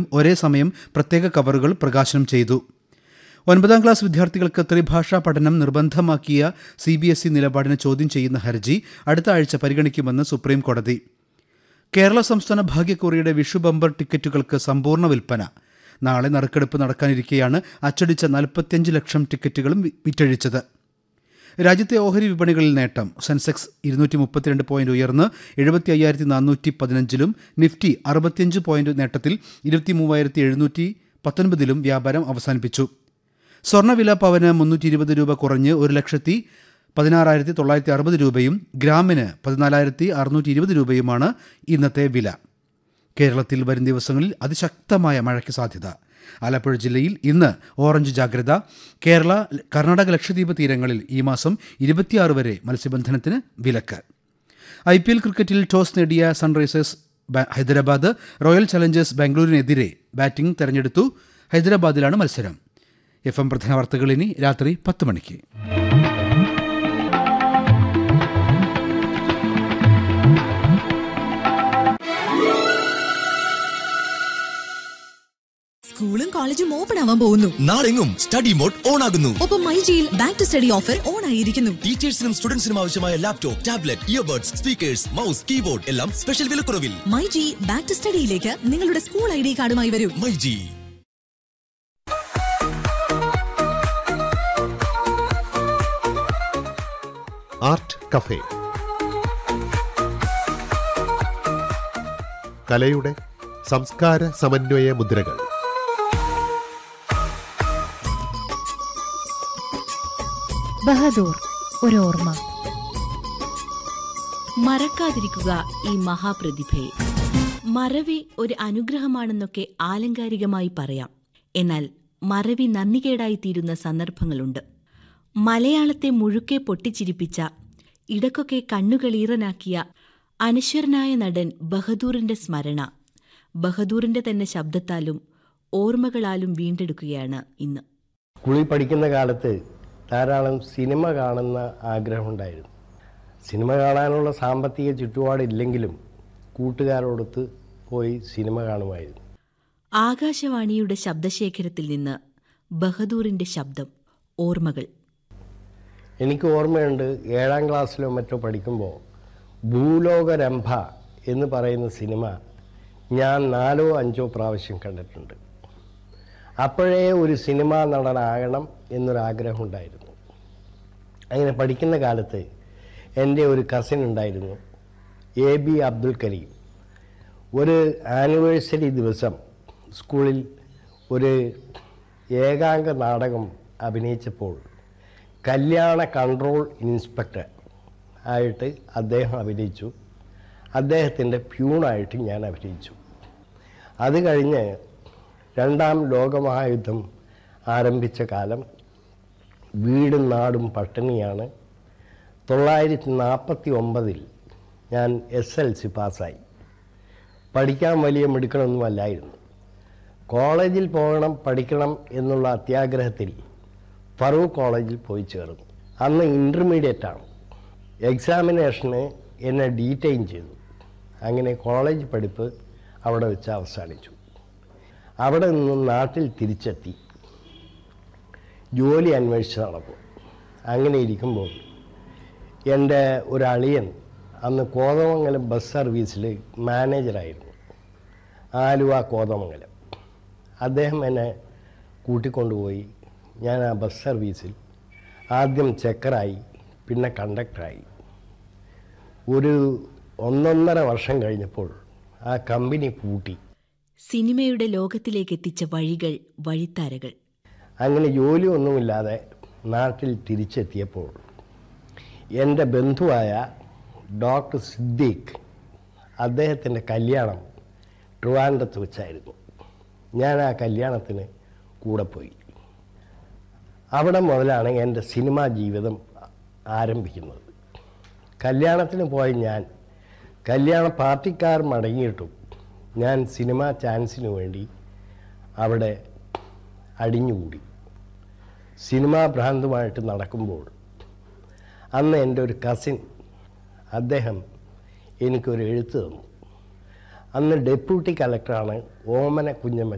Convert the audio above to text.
ഒരേ സമയം പ്രത്യേക കവറുകൾ പ്രകാശനം ചെയ്തു ഒൻപതാം ക്ലാസ് വിദ്യാർത്ഥികൾക്ക് ത്രിഭാഷാ പഠനം നിർബന്ധമാക്കിയ സി ബി എസ് ഇ നിലപാടിനെ ചോദ്യം ചെയ്യുന്ന ഹർജി അടുത്ത ആഴ്ച പരിഗണിക്കുമെന്ന് സുപ്രീം കോടതി കേരള സംസ്ഥാന ഭാഗ്യക്കുറിയുടെ വിഷു ബമ്പർ ടിക്കറ്റുകൾക്ക് സമ്പൂർണ്ണ വിൽപ്പന നാളെ നറുക്കെടുപ്പ് നടക്കാനിരിക്കെയാണ് അച്ചടിച്ച നാൽപ്പത്തിയഞ്ച് ലക്ഷം ടിക്കറ്റുകളും വി- വിറ്റഴിച്ചത് രാജ്യത്തെ ഓഹരി വിപണികളിൽ നേട്ടം സെൻസെക്സ് ഇരുന്നൂറ്റി മുപ്പത്തിരണ്ട് പോയിന്റ് ഉയർന്ന് എഴുപത്തി അയ്യായിരത്തി നാനൂറ്റി പതിനഞ്ചിലും നിഫ്റ്റി അറുപത്തിയഞ്ച് പോയിന്റ് നേട്ടത്തിൽ ഇരുപത്തി മൂവായിരത്തി എഴുന്നൂറ്റി പത്തൊൻപതിലും വ്യാപാരം അവസാനിപ്പിച്ചു സ്വർണ്ണവില പവന് മുന്നൂറ്റി ഇരുപത് രൂപ കുറഞ്ഞ് ഒരു ലക്ഷത്തി പതിനാറായിരത്തി തൊള്ളായിരത്തി അറുപത് രൂപയും ഗ്രാമിന് പതിനാലായിരത്തി അറുന്നൂറ്റി ഇരുപത് രൂപയുമാണ് ഇന്നത്തെ വില കേരളത്തിൽ വരും ദിവസങ്ങളിൽ അതിശക്തമായ മഴയ്ക്ക് സാധ്യത ആലപ്പുഴ ജില്ലയിൽ ഇന്ന് ഓറഞ്ച് ജാഗ്രത കേരള കർണാടക ലക്ഷദ്വീപ് തീരങ്ങളിൽ ഈ മാസം ഇരുപത്തിയാറ് വരെ മത്സ്യബന്ധനത്തിന് വിലക്ക് ഐ പി എൽ ക്രിക്കറ്റിൽ ടോസ് നേടിയ സൺറൈസേഴ്സ് ബാ- ഹൈദരാബാദ് റോയൽ ചലഞ്ചേഴ്സ് ബാംഗ്ലൂരിനെതിരെ ബാറ്റിംഗ് തെരഞ്ഞെടുത്തു ഹൈദരാബാദിലാണ് മത്സരം എഫ് എം പ്രധാന വാർത്തകൾ ഇനി രാത്രി പത്ത് മണിക്ക് സ്കൂളും കോളേജും ഓപ്പൺ ആവാൻ പോകുന്നു നാളെങ്ങും സ്റ്റഡി മോഡ് ഓൺ ആകുന്നു ഒപ്പം മൈജിയിൽ back to study offer on ആയിരിക്കുന്നു ടീച്ചേഴ്സിനും സ്റ്റുഡൻസിനും ആവശ്യമായ laptop tablet earbuds speakers mouse keyboard എല്ലാം സ്പെഷ്യൽ വിലക്കുറവിൽ മൈജി ബാക്ക് ടു സ്റ്റഡിയിലേക്ക് നിങ്ങളുടെ സ്കൂൾ ഐ ഡി കാർഡുമായി വരൂ മൈജി ആർട്ട് കഫേ കലയുടെ സംസ്കാര സമന്വയ മുദ്രകൾ ബഹദൂർ ഒരു ഓർമ്മ മറക്കാതിരിക്കുക ഈ മഹാപ്രതിഭയെ മറവി ഒരു അനുഗ്രഹമാണെന്നൊക്കെ ആലങ്കാരികമായി പറയാം എന്നാൽ മറവി നന്ദികേടായി തീരുന്ന സന്ദർഭങ്ങളുണ്ട് മലയാളത്തെ മുഴുക്കെ പൊട്ടിച്ചിരിപ്പിച്ച ഇടക്കൊക്കെ കണ്ണുകളീറനാക്കിയ അനശ്വരനായ നടൻ ബഹദൂറിന്റെ സ്മരണ ബഹദൂറിന്റെ തന്നെ ശബ്ദത്താലും ഓർമ്മകളാലും വീണ്ടെടുക്കുകയാണ് ഇന്ന് സ്കൂളിൽ പഠിക്കുന്ന കാലത്ത് ധാരാളം സിനിമ കാണുന്ന ആഗ്രഹമുണ്ടായിരുന്നു സിനിമ കാണാനുള്ള സാമ്പത്തിക ചുറ്റുപാടില്ലെങ്കിലും കൂട്ടുകാരോടൊത്ത് പോയി സിനിമ കാണുമായിരുന്നു ആകാശവാണിയുടെ ശബ്ദശേഖരത്തിൽ നിന്ന് ബഹദൂറിന്റെ ശബ്ദം ഓർമ്മകൾ എനിക്ക് ഓർമ്മയുണ്ട് ഏഴാം ക്ലാസ്സിലോ മറ്റോ പഠിക്കുമ്പോൾ ഭൂലോകരംഭ എന്ന് പറയുന്ന സിനിമ ഞാൻ നാലോ അഞ്ചോ പ്രാവശ്യം കണ്ടിട്ടുണ്ട് അപ്പോഴേ ഒരു സിനിമാ നടനാകണം എന്നൊരാഗ്രഹം ഉണ്ടായിരുന്നു അങ്ങനെ പഠിക്കുന്ന കാലത്ത് എൻ്റെ ഒരു കസിൻ ഉണ്ടായിരുന്നു എ ബി അബ്ദുൽ കരീം ഒരു ആനിവേഴ്സറി ദിവസം സ്കൂളിൽ ഒരു ഏകാംഗ നാടകം അഭിനയിച്ചപ്പോൾ കല്യാണ കൺട്രോൾ ഇൻസ്പെക്ടർ ആയിട്ട് അദ്ദേഹം അഭിനയിച്ചു അദ്ദേഹത്തിൻ്റെ പ്യൂണായിട്ട് ഞാൻ അഭിനയിച്ചു അത് കഴിഞ്ഞ് രണ്ടാം ലോകമഹായുദ്ധം ആരംഭിച്ച കാലം വീടും നാടും പട്ടിണിയാണ് തൊള്ളായിരത്തി നാൽപ്പത്തി ഒമ്പതിൽ ഞാൻ എസ് എൽ സി പാസ്സായി പഠിക്കാൻ വലിയ മിടുക്കണമൊന്നുമല്ലായിരുന്നു കോളേജിൽ പോകണം പഠിക്കണം എന്നുള്ള അത്യാഗ്രഹത്തിൽ ഫറൂഖ് കോളേജിൽ പോയി ചേർന്നു അന്ന് ഇൻ്റർമീഡിയറ്റ് ആണ് എക്സാമിനേഷന് എന്നെ ഡീറ്റെയിൻ ചെയ്തു അങ്ങനെ കോളേജ് പഠിപ്പ് അവിടെ വെച്ച് അവസാനിച്ചു അവിടെ നിന്ന് നാട്ടിൽ തിരിച്ചെത്തി ജോലി അന്വേഷിച്ച് നടന്നു അങ്ങനെ ഇരിക്കുമ്പോൾ എൻ്റെ ഒരു അളിയൻ അന്ന് കോതമംഗലം ബസ് സർവീസിൽ മാനേജറായിരുന്നു ആലുവ കോതമംഗലം അദ്ദേഹം എന്നെ കൂട്ടിക്കൊണ്ടുപോയി ഞാൻ ആ ബസ് സർവീസിൽ ആദ്യം ചെക്കറായി പിന്നെ കണ്ടക്ടറായി ഒരു ഒന്നൊന്നര വർഷം കഴിഞ്ഞപ്പോൾ ആ കമ്പനി പൂട്ടി സിനിമയുടെ ലോകത്തിലേക്ക് എത്തിച്ച വഴികൾ വഴിത്താരകൾ അങ്ങനെ ജോലിയൊന്നുമില്ലാതെ നാട്ടിൽ തിരിച്ചെത്തിയപ്പോൾ എൻ്റെ ബന്ധുവായ ഡോക്ടർ സിദ്ദീഖ് അദ്ദേഹത്തിൻ്റെ കല്യാണം ട്രിവാൻഡ്രത്ത് വെച്ചായിരുന്നു ഞാൻ ആ കല്യാണത്തിന് കൂടെ പോയി അവിടെ മുതലാണ് എൻ്റെ സിനിമാ ജീവിതം ആരംഭിക്കുന്നത് കല്യാണത്തിന് പോയ ഞാൻ കല്യാണ പാർട്ടിക്കാർ മടങ്ങിയിട്ടും ഞാൻ സിനിമാ ചാൻസിന് വേണ്ടി അവിടെ അടിഞ്ഞുകൂടി സിനിമാ ഭ്രാന്തുമായിട്ട് നടക്കുമ്പോൾ അന്ന് എൻ്റെ ഒരു കസിൻ അദ്ദേഹം എനിക്കൊരു എഴുത്ത് തന്നു അന്ന് ഡെപ്യൂട്ടി കലക്ടറാണ് ഓമന കുഞ്ഞമ്മ